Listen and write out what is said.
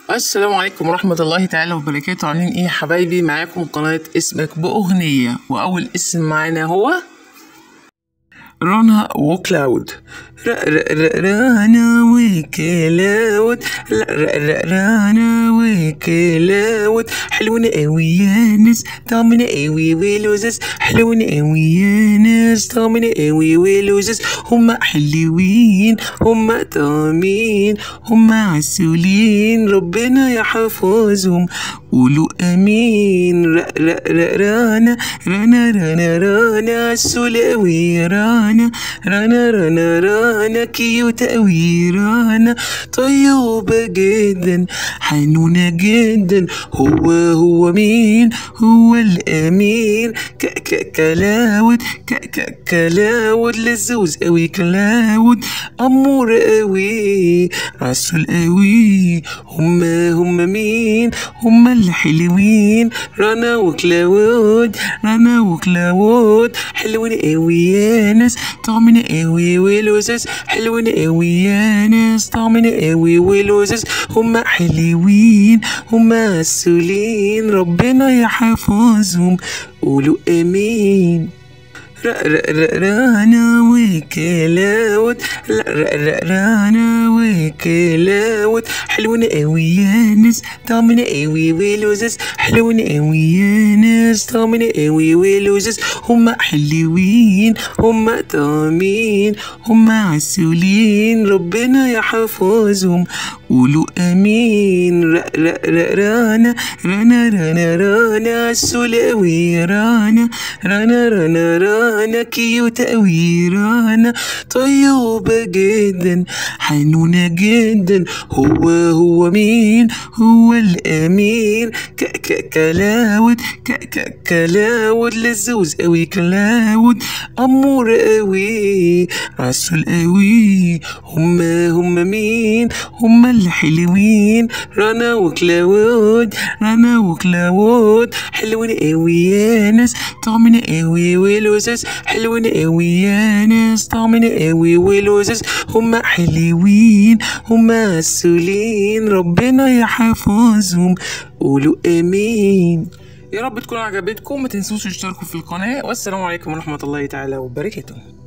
السلام عليكم ورحمة الله تعالى وبركاته عاملين ايه يا حبايبي معاكم قناة اسمك بأغنية وأول اسم معانا هو رنا وكلاود ر- ر- ر- رنا وكلاود لا ر- ر- رنا وكلاود حلوين قوي يا ناس طعمنا قوي ولوزز حلوين قوي يا ناس طعمنا قوي ولوزز هما حلوين هما طعمين هما عسولين ربنا يحفظهم قولوا امين ر ر ر رانا رانا رانا رانا عسول قوي رانا رانا رانا رانا كيوت قوي رانا طيوبة جدا حنونة جدا هو هو مين هو الامين ك ك كلاود ك ك كلاود لزوز قوي كلاود امور قوي عسول قوي هما هما مين هما الحلوين رنا وكلاود رنا وكلاود حلوين قوي يا ناس طعمنا قوي ولوزز حلوين قوي يا ناس طعمنا قوي ولوزز هما حلوين هما عسولين ربنا يحفظهم قولوا امين ر- ر- ر- رانا وكلاود لا ر- ر- رانا وكلاود حلوين قوي يا ناس طعمنا قوي ولوزز حلوين قوي يا ناس طعمنا قوي ولوزز هما حلوين هما طعمين هما عسولين ربنا يحفظهم قولوا امين ر- ر- ر- رانا رانا رانا رانا عسول قوي رانا رانا رانا رانا كيوت قوي رانا طيوبة جدا حنونة جدا هو هو مين هو الامين ك ك كلاود ك ك كلاود لزوز قوي كلاود امور قوي عسول قوي هما هما مين هما الحلوين رنا وكلاود رنا وكلاود حلوين قوي يا ناس طعمنا قوي ولوزز حلوين قوي يا ناس طعمنا قوي ولوزز هما حلوين هما عسولين ربنا يحفظهم قولوا امين يا رب تكون عجبتكم ما تنسوش تشتركوا في القناة والسلام عليكم ورحمة الله تعالى وبركاته